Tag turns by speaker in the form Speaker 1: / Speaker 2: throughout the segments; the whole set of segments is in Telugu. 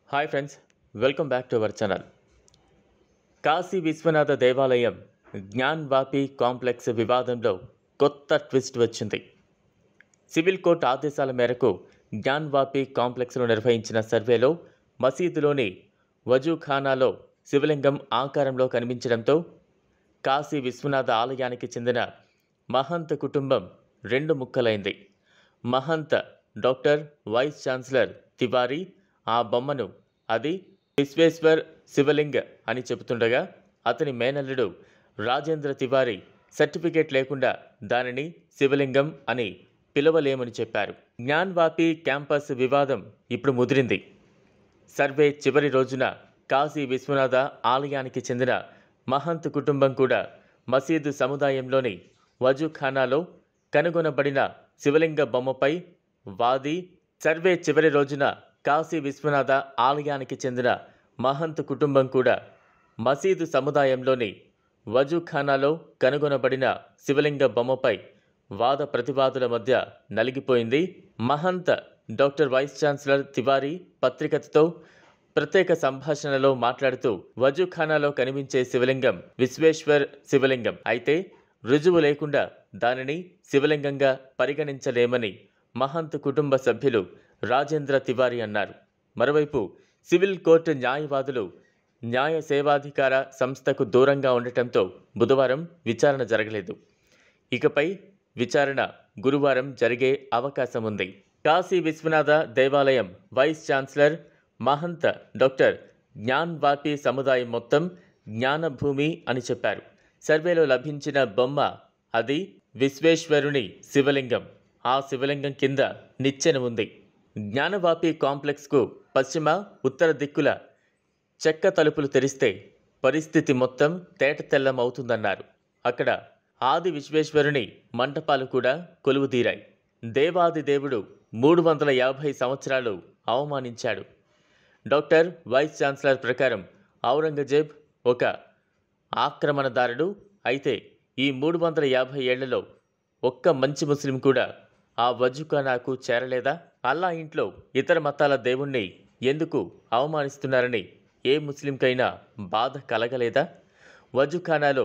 Speaker 1: hi friends welcome back to our channel Kashi Vishwanatha దేవాలయం జ్ఞాన్ వాపి కాంప్లెక్స్ వివాదంలో కొత్త ట్విస్ట్ వచ్చింది సివిల్ కోర్టు ఆదేశాల మేరకు జ్ఞాన్ వాపి కాంప్లెక్స్లో నిర్వహించిన సర్వేలో మసీదులోని వజూఖానాలో శివలింగం ఆకారంలో కనిపించడంతో కాశీ విశ్వనాథ ఆలయానికి చెందిన మహంత్ కుటుంబం రెండు ముక్కలైంది Mahant doctor vice chancellor Tiwari ఆ బొమ్మను అది విశ్వేశ్వర్ శివలింగ్ అని చెబుతుండగా అతని మేనల్లుడు రాజేంద్ర తివారీ సర్టిఫికేట్ లేకుండా దానిని శివలింగం అని పిలవలేమని చెప్పారు జ్ఞాన్వాపి క్యాంపస్ వివాదం ఇప్పుడు ముదిరింది సర్వే చివరి రోజున కాశీ విశ్వనాథ ఆలయానికి చెందిన మహంత్ కుటుంబం కూడా మసీదు సముదాయంలోని వజూఖానాలో కనుగొనబడిన శివలింగ బొమ్మపై వాది సర్వే చివరి రోజున కాశీ విశ్వనాథ ఆలయానికి చెందిన మహంత్ కుటుంబం కూడా మసీదు సముదాయంలోని వజూఖానాలో కనుగొనబడిన శివలింగ బొమ్మపై వాద ప్రతివాదుల మధ్య నలిగిపోయింది Mahant doctor vice chancellor Tiwari పత్రికతో ప్రత్యేక సంభాషణలో మాట్లాడుతూ వజూఖానాలో కనిపించే శివలింగం విశ్వేశ్వర్ శివలింగం అయితే రుజువు లేకుండా దానిని శివలింగంగా పరిగణించలేమని మహంత్ కుటుంబ సభ్యులు రాజేంద్ర తివారీ అన్నారు మరోవైపు సివిల్ కోర్టు న్యాయవాదులు న్యాయ సేవాధికార సంస్థకు దూరంగా ఉండటంతో బుధవారం విచారణ జరగలేదు ఇకపై విచారణ గురువారం జరిగే అవకాశం ఉంది కాశీ విశ్వనాథ దేవాలయం vice chancellor Mahant doctor Gyanvapi సముదాయం మొత్తం జ్ఞానభూమి అని చెప్పారు సర్వేలో లభించిన బొమ్మ అది విశ్వేశ్వరుని శివలింగం ఆ శివలింగం కింద నిచ్చెన ఉంది జ్ఞానవాపి కాంప్లెక్స్కు పశ్చిమ ఉత్తర దిక్కుల చెక్క తలుపులు తెరిస్తే పరిస్థితి మొత్తం తేటతెల్లం అవుతుందన్నారు అక్కడ ఆది విశ్వేశ్వరుని మంటపాలు కూడా కొలువుదీరాయి దేవాది దేవుడు మూడు వందల యాభై సంవత్సరాలు అవమానించాడు డాక్టర్ వైస్ ఛాన్సలర్ ప్రకారం ఔరంగజేబ్ ఒక ఆక్రమణదారుడు అయితే ఈ మూడు వందల యాభై ఏళ్లలో ఒక్క మంచి ముస్లిం కూడా ఆ వజుఖానాకు చేరలేదా అల్లా ఇంట్లో ఇతర మతాల దేవుణ్ణి ఎందుకు అవమానిస్తున్నారని ఏ ముస్లింకైనా బాధ కలగలేదా వజుఖానాలో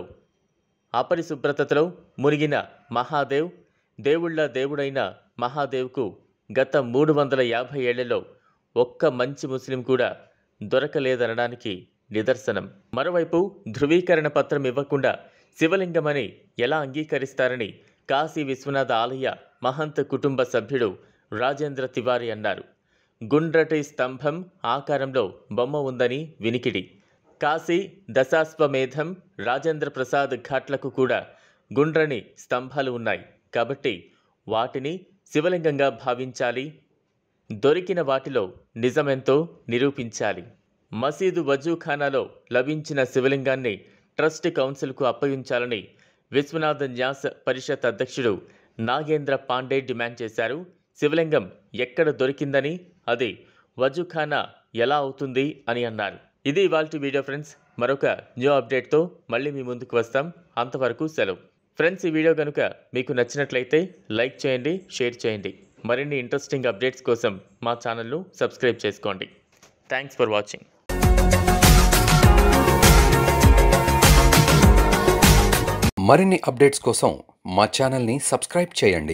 Speaker 1: అపరిశుభ్రతలో మునిగిన మహాదేవ్ దేవుళ్ళ దేవుడైన మహాదేవ్కు గత మూడు వందల యాభై ఏళ్లలో ఒక్క మంచి ముస్లిం కూడా దొరకలేదనడానికి నిదర్శనం మరోవైపు ధృవీకరణ పత్రం ఇవ్వకుండా శివలింగమని ఎలా అంగీకరిస్తారని కాశీ విశ్వనాథ ఆలయ మహంత్ కుటుంబ సభ్యుడు రాజేంద్ర తివారీ అన్నారు గుండ్రటి స్తంభం ఆకారంలో బొమ్మ ఉందని వినికిడి కాశీ దశాశ్వమేధం రాజేంద్ర ప్రసాద్ ఘాట్లకు కూడా గుండ్రని స్తంభాలు ఉన్నాయి కాబట్టి వాటిని శివలింగంగా భావించాలి దొరికిన వాటిలో నిజమెంతో నిరూపించాలి మసీదు వజూఖానాలో లభించిన శివలింగాన్ని ట్రస్ట్ కౌన్సిల్కు అప్పగించాలని విశ్వనాథ న్యాస్ పరిషత్ అధ్యక్షుడు నాగేంద్ర పాండే డిమాండ్ చేశారు శివలింగం ఎక్కడ దొరికిందని అది వజుఖానా ఎలా అవుతుంది అని అన్నారు ఇది ఇవాళ వీడియో ఫ్రెండ్స్ మరొక న్యూ అప్డేట్తో మళ్ళీ మీ ముందుకు వస్తాం అంతవరకు సెలవు ఫ్రెండ్స్ ఈ వీడియో కనుక మీకు నచ్చినట్లయితే లైక్ చేయండి షేర్ చేయండి మరిన్ని ఇంట్రెస్టింగ్ అప్డేట్స్ కోసం మా ఛానల్ను సబ్స్క్రైబ్ చేసుకోండి థ్యాంక్స్ ఫర్ వాచింగ్
Speaker 2: మరిన్ని అప్డేట్స్ కోసం మా ఛానల్ని సబ్స్క్రైబ్ చేయండి